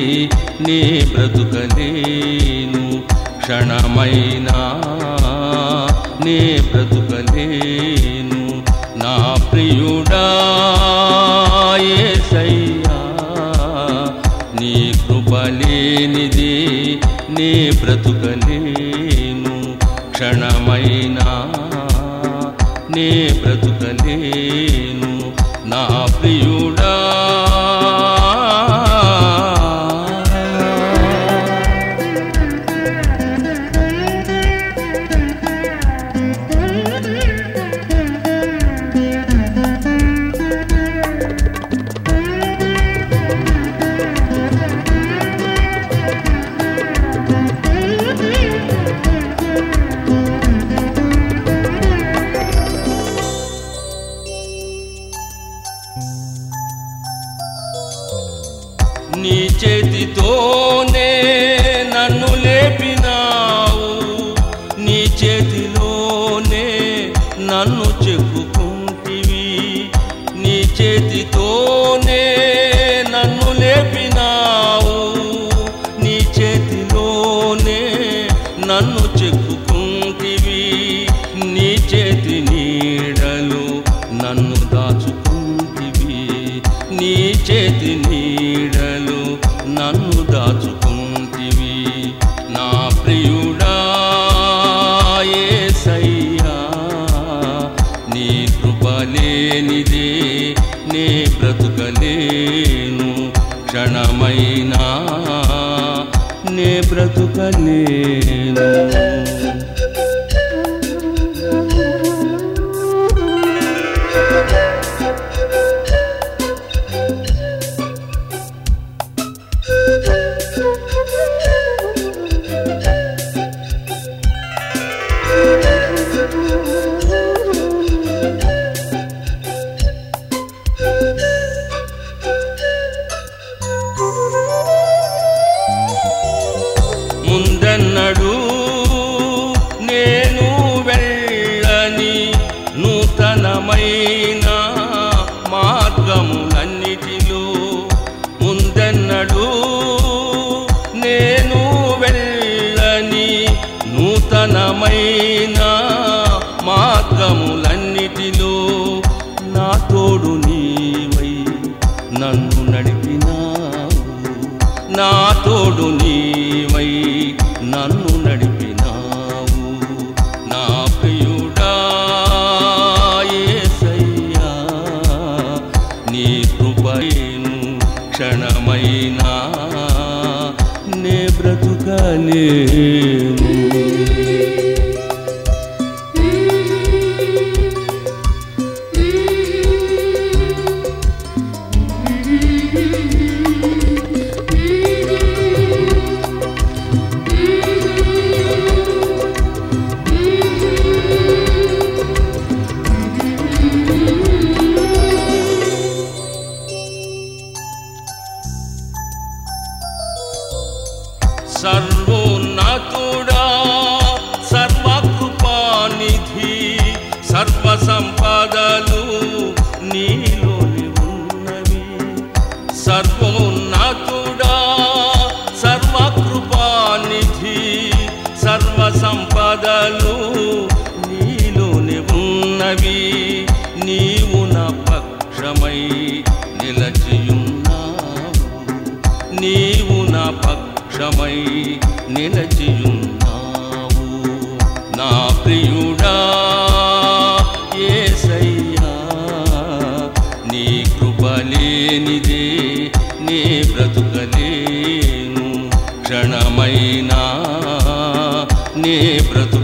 నీ బ్రతుకలేను క్షణమైనా నీ బ్రతుకలేను నా ప్రియుడా యేసయ్యా నీ కృపలేనిది నీ బ్రతుకలేను క్షణమైనా నీ బ్రతుకలేను నా ప్రియుడా నీ చేతితోనే నన్ను లేపినావు నీ చేతిలోనే నన్ను చెక్కుకుంటివి నీ చేతితోనే నన్ను లేపినావు నీ చేతిలోనే నన్ను చెక్కుకుంటివి నీ చేతి నీడలు నన్ను దాచుకుంటివి నీ చేతి నీడలు నన్ను దాచుకుంటివి నా ప్రియుడా యేసయ్యా నీ కృపలేనిదే నీ బ్రతుకలేను క్షణమైనా నే బ్రతుకలేను ముందన్నడు నేను వెళ్ళని నూతనమైన మార్గములన్నిటిలో ముందన్నడు నేను వెళ్ళని నూతనమైన మార్గములన్నిటిలో నా తోడు నీవై నన్ను నడిపినావు నా తోడు నీవై నన్ను నడిపినావు నా ప్రియుడా యేసయ్యా నీ కృపను క్షణమైనా నే బ్రతుకలేను సర్వోన్నతుడా సర్వకృపానిధి సర్వ సంపదలు నీలోని ఉన్నవి సర్వోన్నతుడా సర్వకృపానిధి సర్వ సంపదలు నీలోని ఉన్నవి నీవు నా పక్షమై నిలచియున్నావు నీవు నా పక్షమై నిలచియున్నావు నా ప్రియుడా యేసయ్యా నీ కృపలేనిదే నీ బ్రతుకలేను క్షణమైనా నీ బ్రతుక